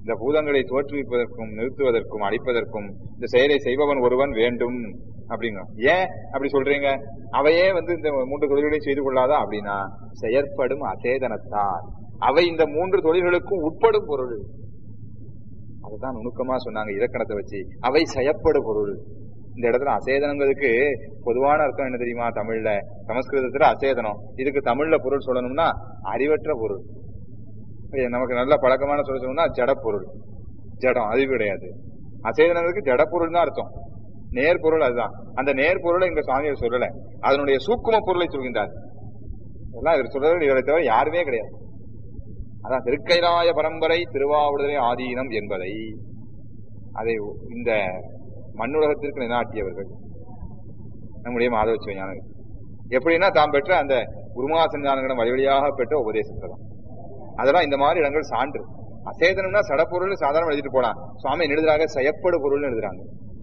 இந்த பூதங்களை தோற்றுவிப்பதற்கும் நிறுத்துவதற்கும் அழிப்பதற்கும் இந்த செயலை செய்பவன் ஒருவன் வேண்டும் அப்படிங்க ஏன் அப்படி சொல்றீங்க அவையே வந்து இந்த மூன்று தொழில்களையும் செய்து கொள்ளாதா அப்படின்னா செயற்படும் அசேதனத்தால் அவை இந்த மூன்று தொழில்களுக்கும் உட்படும் பொருள் அதுதான் நுணுக்கமா சொன்னாங்க இலக்கணத்தை வச்சு அவை செயப்படு பொருள் இந்த இடத்துல அசேதனங்கிறதுக்கு பொதுவான அர்த்தம் என்ன தெரியுமா தமிழ்ல சமஸ்கிருதத்துல அசேதனம் இதுக்கு தமிழ்ல பொருள் சொல்லணும்னா அறிவற்ற பொருள் ஏ, நமக்கு நல்ல பழக்கமான சொல்ல சொல்லணும்னா ஜட பொருள் ஜடம் அறிவு கிடையாது அசேதனங்களுக்கு ஜட பொருள் தான் அர்த்தம் நேர் பொருள் அதுதான் அந்த நேர் பொருளை இங்க சுவாமியை சொல்லல அதனுடைய சூக்கும பொருளை சொல்கின்றார் இதெல்லாம் இவர் சொல்றது இவரை தவிர யாருமே கிடையாது அதான் திருக்கைலாய பரம்பரை திருவாவூடுதலை ஆதீனம் என்பதை அதை இந்த மண்ணுலகத்திற்கு நிலைநாட்டியவர்கள் நம்முடைய மாதவ சிவஞானம் எப்படின்னா தாம் பெற்ற அந்த குருமாசன் ஞானங்களிடம் வழி வழியாக பெற்ற உபதேசத்தை தான் அதெல்லாம் இந்த மாதிரி இடங்கள் சான்று அசேதனம்னா சடப்பொருள் சாதாரண எழுதிட்டு போலாம் சுவாமி என்ன எழுதுறாங்க செயப்படு பொருள்னு எழுதுறாங்க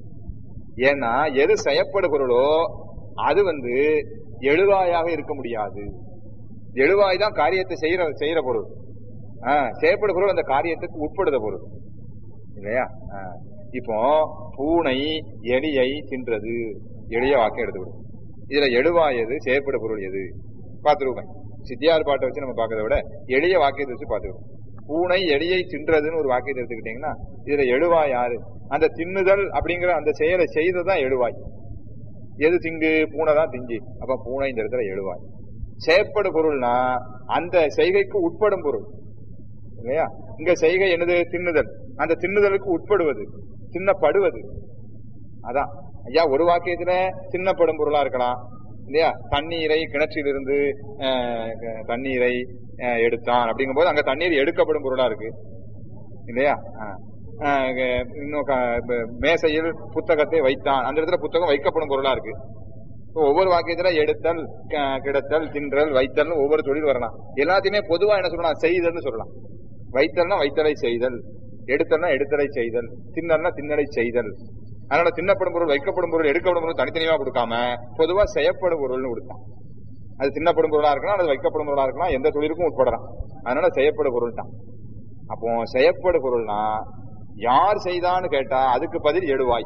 ஏன்னா எது செயப்படு பொருளோ அது வந்து எழுவாயாக இருக்க முடியாது எழுவாய் தான் காரியத்தை செய்யற செய்யற பொருள் ஆஹ் செய்யப்படு பொருள் அந்த காரியத்துக்கு உட்படுத பொருள் இல்லையா ஆஹ் இப்போ பூனை எலியை தின்றது எளிய வாக்கியம் எடுத்துக்கிடும் இதுல எழுவாய் எது செயற்பட பொருள் எது பார்த்துருவேன் சித்தியார் பாட்டை வச்சு நம்ம பார்க்கறத விட எளிய வாக்கியத்தை வச்சு பார்த்துருவோம் பூனை எலியை தின்றதுன்னு ஒரு வாக்கியத்தை எடுத்துக்கிட்டீங்கன்னா இதுல எழுவாய் யாரு அந்த தின்னுதல் அப்படிங்கிற அந்த செயலை செய்ததுதான் எழுவாய் எது திங்கு பூனை தான் திங்கி அப்ப பூனை இந்த இடத்துல எழுவாய் செயற்படு பொருள்னா அந்த செய்கைக்கு உட்படும் பொருள் இல்லையா இங்க செய்கை என்னது தின்னுதல் அந்த தின்னுதலுக்கு உட்படுவது தின்னப்படுவது அதான் ஐயா ஒரு வாக்கியத்துல தின்னப்படும் பொருளா இருக்கலாம் இல்லையா தண்ணீரை கிணற்றிலிருந்து அஹ், க- தண்ணீரை அஹ், எடுத்தான் அப்படிங்கும்போது அங்க தண்ணீர் எடுக்கப்படும் பொருளா இருக்கு இல்லையா அஹ். அஹ், க- இன்னும் க- ப- மேசையில் புத்தகத்தை வைத்தான் அந்த இடத்துல புத்தகம் வைக்கப்படும் பொருளா இருக்கு இப்ப ஒவ்வொரு வாக்கியத்துல எடுத்தல் க- கிடத்தல் தின்றல் வைத்தல் ஒவ்வொரு தொழில் வரலாம் எல்லாத்தையுமே பொதுவா என்ன சொல்லலாம் செய்தல்னு சொல்லலாம் வைத்தல்னா வைத்தலை செய்தல் எடுத்தல்னா எடுத்தலை செய்தல் தின்னல்னா தின்னலை செய்தல் அதனால தின்னப்படும் பொருள் வைக்கப்படும் பொருள் எடுக்கப்படும் பொருள் தனித்தனியா கொடுக்காம பொதுவா செய்யப்படும் பொருள்னு கொடுத்தான் அது தின்னப்படும் பொருளா இருக்கலாம் அல்லது வைக்கப்படும் பொருளா இருக்கலாம் எந்த தொழிலுக்கும் உட்படலாம் அதனால செய்யப்படும் பொருள் தான் அப்போ செய்யப்படு பொருள்னா யார் செய்தான்னு கேட்டா அதுக்கு பதில் எடுவாய்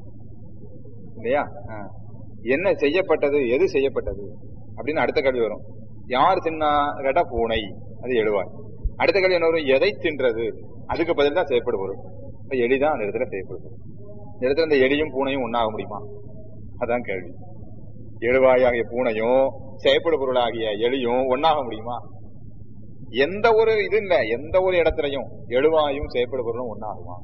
இல்லையா ஆ. என்ன செய்யப்பட்டது எது செய்யப்பட்டது அப்படின்னு அடுத்த கேள்வி வரும் யார் தின்னா கேட்டா பூனை அது எழுவாய் அடுத்த கேள்வி என்ன வரும் எதை தின்றது அதுக்கு பதில் தான் செய்யப்படும் பொருள் இப்ப எலிதான் அந்த இடத்துல செய்யப்படும் பொருள். இந்த இடத்துல இந்த எலியும் பூனையும் ஒண்ணாக முடியுமா அதான் கேள்வி எழுவாயாகிய பூனையும் செயற்படு பொருளாகிய எலியும் ஒண்ணாக முடியுமா எந்த ஒரு இது இல்ல எந்த ஒரு இடத்துலயும் எழுவாயும் செயற்படு பொருளும் ஒண்ணாகுமா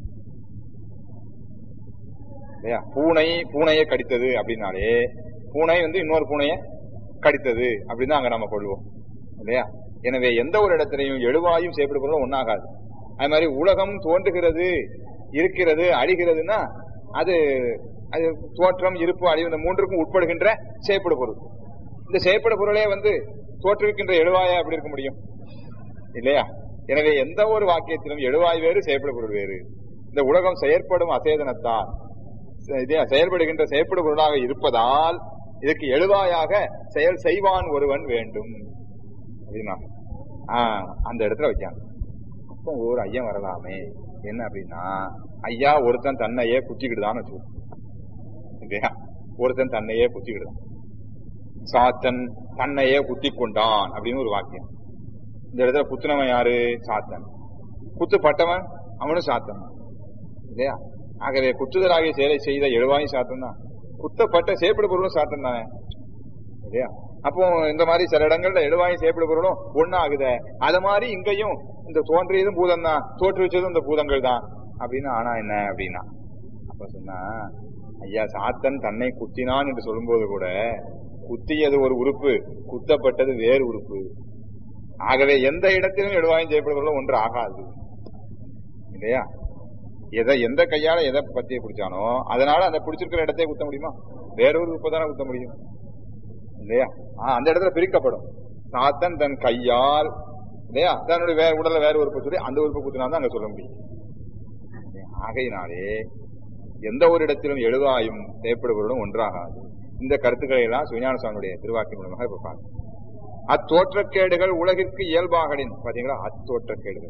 இல்லையா பூனை பூனையை கடித்தது அப்படின்னாலே பூனை வந்து இன்னொரு பூனையை கடித்தது அப்படின்னு தான் அங்க நம்ம கொள்வோம் இல்லையா எனவே எந்த ஒரு இடத்திலையும் எழுவாயும் செயற்படு பொருளும் ஒண்ணாகாது அது மாதிரி உலகம் தோன்றுகிறது இருக்கிறது அழிகிறதுன்னா அது அது தோற்றம் இருப்பு அழிவு இந்த மூன்றுக்கும் உட்படுகின்ற செயற்படு பொருள் இந்த செயற்படு பொருளே வந்து தோற்றுவிக்கின்ற எழுவாயா எப்படி இருக்க முடியும் இல்லையா எனவே எந்த ஒரு வாக்கியத்திலும் எழுவாய் வேறு செயற்படு பொருள் வேறு இந்த உலகம் செயற்படும் அசேதனத்தால் செ- இதே செயல்படுகின்ற செயற்படு பொருளாக இருப்பதால் இதுக்கு எழுவாயாக செயல் செய்வான் ஒருவன் வேண்டும் அப்படின்னா ஆஹ் அந்த இடத்துல வைக்காங்க அப்போ ஒரு ஐயம் வரலாமே என்ன அப்படின்னா ஐயா ஒருத்தன் தன்னையே குத்திக்கிட்டுதான்னு வச்சுக்கோ இல்லையா ஒருத்தன் தன்னையே குத்திக்கிட்டுதான் சாத்தன் தன்னையே குத்தி கொண்டான் அப்படின்னு ஒரு வாக்கியம் இந்த இடத்துல குத்துனவன் யாரு சாத்தன் குத்துப்பட்டவன் அவனும் சாத்தன் இல்லையா ஆகவே குத்துதலாகிய செயலை செய்த எழுவாயும் சாத்தன் தான் குத்தப்பட்ட சேப்பிட பொருளும் சாத்தன் தானே இல்லையா அப்போ இந்த மாதிரி சில இடங்கள்ல எழுவாயும் சேப்பிட பொருளும் ஒண்ணு ஆகுத அது மாதிரி இங்கேயும் இந்த தோன்றியதும் பூதம் தான் தோற்றுவிச்சதும் இந்த பூதங்கள் தான் அப்படின்னு ஆனா என்ன அப்படின்னா அப்ப சொன்னா ஐயா சாத்தன் தன்னை குத்தினான் என்று சொல்லும்போது கூட குத்தியது ஒரு உறுப்பு குத்தப்பட்டது வேறு உறுப்பு ஆகவே எந்த இடத்திலும் எழுவாயும் செய்யப்படுவதும் ஒன்று ஆகாது இல்லையா எதை எந்த கையால எதை பத்தியை பிடிச்சானோ அதனால அந்த பிடிச்சிருக்கிற இடத்தையே குத்த முடியுமா வேற ஒரு உறுப்பு தானே குத்த முடியும் இல்லையா ஆ, அந்த இடத்துல பிரிக்கப்படும் சாத்தன் தன் கையால் இல்லையா தன்னுடைய வேற உடல்ல வேற உறுப்பு சொல்லி அந்த உறுப்பு குத்தினா தான் அங்க சொல்ல முடியும் ஆகையினாலே எந்த ஒரு இடத்திலும் எழுவாயும் செயற்படுவதுடன் ஒன்றாகாது இந்த கருத்துக்களை எல்லாம் சுஞான சுவாமியுடைய திருவாக்கின் மூலமாக இப்ப பார்க்கணும் அத்தோற்றக்கேடுகள் உலகிற்கு இயல்பாகலின் பாத்தீங்களா அத்தோற்றக்கேடுகள்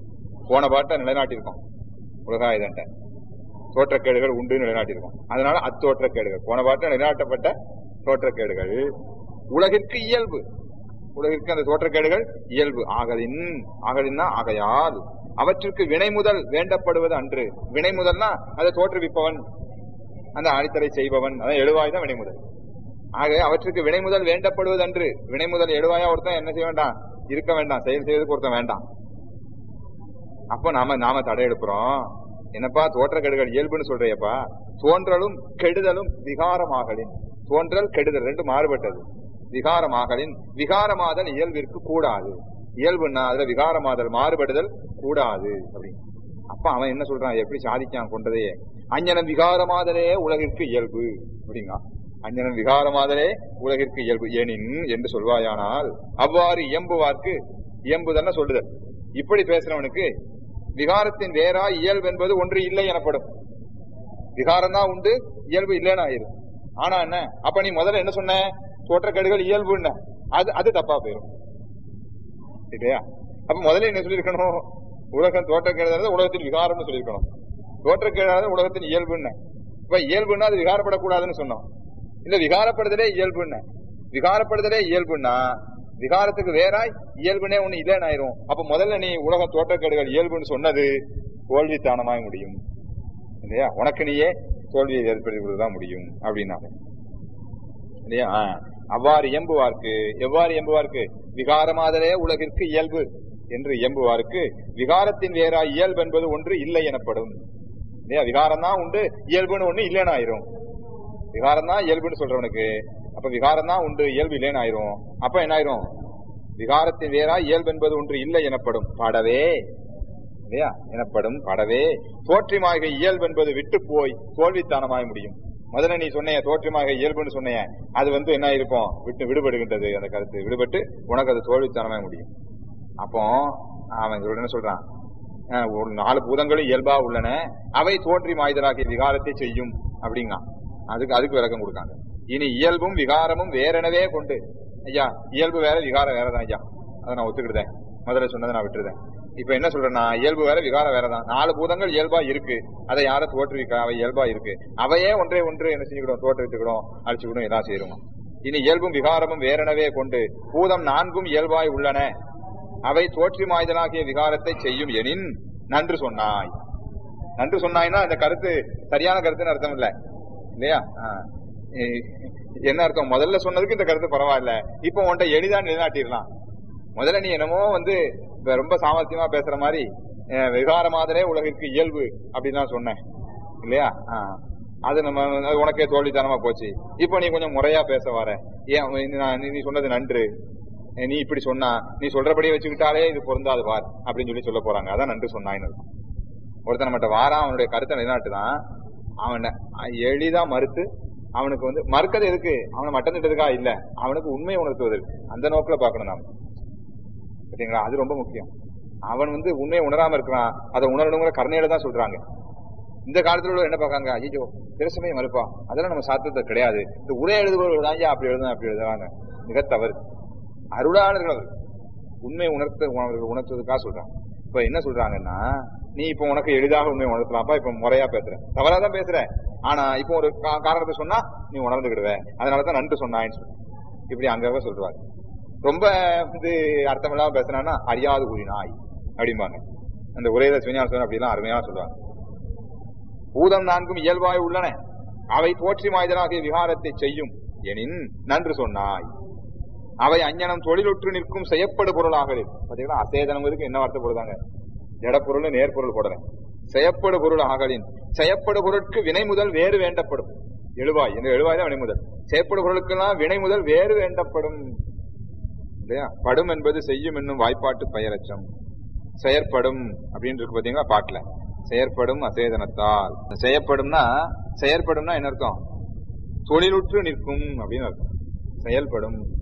போன பாட்டை நிலைநாட்டியிருக்கோம் உலகாயுதன்ட்ட தோற்றக்கேடுகள் உண்டு நிலைநாட்டியிருக்கோம் அதனால அத்தோற்றக்கேடுகள் போன பாட்டை நிலைநாட்டப்பட்ட தோற்றக்கேடுகள் உலகிற்கு இயல்பு உலகிற்கு அந்த தோற்றக்கேடுகள் இயல்பு ஆகலின் ஆகலின்னா ஆகையால் அவற்றிற்கு வினை முதல் வேண்டப்படுவது அன்று வினை முதல்னா அதை தோற்றுவிப்பவன் அந்த அடித்தலை செய்பவன் அதான் எழுவாய் தான் வினை முதல் ஆக அவற்றுக்கு வினை முதல் வேண்டப்படுவது அன்று வினை முதல் எழுவாயா ஒருத்தன் என்ன செய்ய வேண்டாம் இருக்க வேண்டாம் செயல் செய்வதற்கு ஒருத்தன் வேண்டாம் அப்ப நாம நாம தடை எடுக்கிறோம் என்னப்பா தோற்றக்கேடுகள் இயல்புன்னு சொல்றியப்பா தோன்றலும் கெடுதலும் விகாரமாகலின் தோன்றல் கெடுதல் ரெண்டு மாறுபட்டது விகாரமாகலின் விகாரமாதல் இயல்பிற்கு கூடாது இயல்புன்னா அதுல விகாரமாதல் மாறுபடுதல் கூடாது அப்படின்னு அப்ப அவன் என்ன சொல்றான் எப்படி சாதிக்கான் கொண்டதையே அஞ்ஞனம் விகாரமாதலே உலகிற்கு இயல்பு அப்படிங்க அஞ்ஞனம் விகாரமாதலே உலகிற்கு இயல்பு ஏனின் என்று சொல்வாயானால் அவ்வாறு இயம்புவார்க்கு இயம்புதல்னு சொல்லுதல் இப்படி பேசுறவனுக்கு விகாரத்தின் வேறா இயல்பு என்பது ஒன்று இல்லை எனப்படும் விகாரம் தான் உண்டு இயல்பு இல்லைன்னு ஆயிரும் ஆனா என்ன அப்ப நீ முதல்ல என்ன சொன்ன தோற்றக்கேடுகள் இயல்புன்னு அது அது தப்பா போயிரும் இல்லையா அப்ப முதல்ல என்ன சொல்லியிருக்கணும் உலகம் தோற்றக்கேடு உலகத்தின் விகாரம்னு சொல்லியிருக்கணும் தோற்றக்கேடாத உலகத்தின் இயல்புன்னு இப்ப இயல்புன்னா அது விகாரப்படக்கூடாதுன்னு சொன்னோம் இந்த விகாரப்படுதலே இயல்புன்னு விகாரப்படுதலே இயல்புன்னா விகாரத்துக்கு வேறாய் இயல்புனே ஒண்ணு இல்லைன்னு ஆயிரும் அப்ப முதல்ல நீ உலக தோற்றக்கேடுகள் இயல்புன்னு சொன்னது தோல்வித்தானமாய் முடியும் இல்லையா உனக்கு நீயே தோல்வியை ஏற்படுத்தி கொடுத்துதான் முடியும் அப்படின்னாங்க இல்லையா ஆ. அவ்வாறு இயம்புவார்க்கு எவ்வாறு இயம்புவார்க்கு விகாரமாதலே உலகிற்கு இயல்பு என்று இயம்புவார்க்கு விகாரத்தின் வேறா இயல்பு என்பது ஒன்று இல்லை எனப்படும் இல்லையா விகாரம் தான் உண்டு இயல்புன்னு ஒண்ணு இல்லைன்னு ஆயிரும் விகாரம் தான் இயல்புன்னு சொல்றவனுக்கு அப்ப விகாரம் தான் உண்டு இயல்பு இல்லைன்னு ஆயிரும் அப்ப என்ன ஆயிரும் விகாரத்தின் வேறா இயல்பு என்பது ஒன்று இல்லை எனப்படும் படவே இல்லையா எனப்படும் படவே தோற்றிமாக இயல்பு என்பது விட்டு போய் தோல்வித்தானமாய் முடியும் முதல்ல நீ சொன்னைய தோற்றமாக இயல்புன்னு சொன்னைய அது வந்து என்ன இருக்கும் விட்டு விடுபடுகின்றது அந்த கருத்து விடுபட்டு உனக்கு அது தோல்வித்தானமாய் முடியும் அப்போ அவன் இவரோட என்ன சொல்றான் அஹ் ஒரு நாலு பூதங்களும் இயல்பா உள்ளன அவை தோன்றி மாய்தலாகிய விகாரத்தை செய்யும் அப்படிங்க அதுக்கு அதுக்கு விளக்கம் கொடுக்காங்க இனி இயல்பும் விகாரமும் வேறெனவே கொண்டு ஐயா இயல்பு வேற விகாரம் வேறதான் ஐயா அதை நான் ஒத்துக்கிடுதேன் முதல்ல சொன்னதை நான் விட்டுருதேன் இப்ப என்ன சொல்றேன்னா இயல்பு வேற விகாரம் வேறதான் நாலு பூதங்கள் இயல்பா இருக்கு அதை யாரை தோற்றுவிக்க அவை இயல்பா இருக்கு அவையே ஒன்றே ஒன்று என்ன செஞ்சுக்கிடும் தோற்றுவித்துக்கிடும் அழிச்சுக்கிடும் எல்லாம் செய்யணும் இனி இயல்பும் விகாரமும் வேறெனவே கொண்டு பூதம் நான்கும் இயல்பாய் உள்ளன அவை தோற்றி மாய்தலாகிய விகாரத்தை செய்யும் எனின் நன்று சொன்னாய் நன்று சொன்னாய்னா இந்த கருத்து சரியான கருத்துன்னு அர்த்தம் இல்ல இல்லையா ஆ. இ- என்ன அர்த்தம் முதல்ல சொன்னதுக்கு இந்த கருத்து பரவாயில்ல இப்போ உன்கிட்ட எளிதா நிலைநாட்டிடலாம் முதல்ல நீ என்னமோ வந்து இப்ப ரொம்ப சாமர்த்தியமா பேசுற மாதிரி அஹ், விகாரமாதலே உலகிற்கு இயல்பு அப்படின்னு தான் சொன்னேன் இல்லையா ஆ. அது நம்ம அது உனக்கே தோல்வித்தனமா போச்சு இப்போ நீ கொஞ்சம் முறையா பேச வர ஏன் நீ- நான் நீ- நீ சொன்னது நன்று அஹ், நீ இப்படி சொன்னா நீ சொல்றபடியே வச்சுக்கிட்டாலே இது பொருந்தாது பார் அப்படின்னு சொல்லி சொல்ல போறாங்க அதான் நன்று சொன்னாயின்னு இருக்கும். ஒருத்தன் நம்மகிட்ட வாரான் அவனுடைய கருத்தை நிலைநாட்டுதான் அவனை எளிதா மறுத்து அவனுக்கு வந்து மறுக்கிறது எதுக்கு அவனை மட்டம் திட்டதுக்கா இல்ல அவனுக்கு உண்மையை உணர்த்துவதற்கு அந்த நோக்கில பார்க்கணும் நாம சரிங்களா அது ரொம்ப முக்கியம் அவன் வந்து உண்மையை உணராம இருக்கிறான் அதை உணரணுங்கிற கருணையில தான் சொல்றாங்க இந்த காலத்துல உள்ள என்ன பார்க்காங்க ஐயோ பிரசமே மறுப்பா அதெல்லாம் நம்ம சாத்திரத்தை கிடையாது இந்த உரை எழுதுபவர்கள் தான் அப்படி எழுதும் அப்படி எழுதுறாங்க மிக தவறு அருளாளர்கள் அவர் உண்மை உணர்த்த அவர்கள் உணர்த்துவதற்காக சொல்றாங்க இப்ப என்ன சொல்றாங்கன்னா நீ இப்ப உனக்கு எளிதாக உண்மை உணர்த்தலாம்ப்பா இப்ப முறையா பேசுற தவறா தான் பேசுற ஆனா இப்போ ஒரு கா- காரணத்தை சொன்னா நீ உணர்ந்துக்கிடுவ அதனாலதான் நன்று சொன்னான்னு சொல்லு இப்படி அங்கங்க சொல்றாங்க ரொம்ப வந்து அர்த்தமில்லாம பேசுனான்னா அறியாது கூறினாய் அப்படிம்பாங்க அந்த உரையில சிவஞான சொன்ன அப்படிலாம் அருமையா சொல்லுவாங்க பூதம் நான்கும் இயல்பாய் உள்ளன அவை தோற்றி மாய்தலாகிய விகாரத்தை செய்யும் எனின் நன்று சொன்னாய் அவை அஞ்ஞனம் தொழிலுற்று நிற்கும் செய்யப்படு பொருளாக பாத்தீங்களா அசேதனங்கிறதுக்கு என்ன வார்த்தை போடுதாங்க ஜடப்பொருள் நேர்பொருள் போடுறேன் செய்யப்படு பொருள் ஆகலின் செய்யப்படு பொருட்கு வினை முதல் வேறு வேண்டப்படும் எழுவாய் இந்த எழுவாய் தான் வினை முதல் செய்யப்படு பொருளுக்கெல்லாம் வினை முதல் வேறு வேண்டப்படும் இல்லையா படும் என்பது செய்யும் என்னும் வாய்ப்பாட்டு பெயரச்சம் செயற்படும் அப்படின்னு இருக்கு பாத்தீங்களா பாட்டுல செயற்படும் அசேதனத்தால் செயற்படும்னா செயற்படும்னா என்ன அர்த்தம் தொழிலுற்று நிற்கும் அப்படின்னு அர்த்தம் செயல்படும்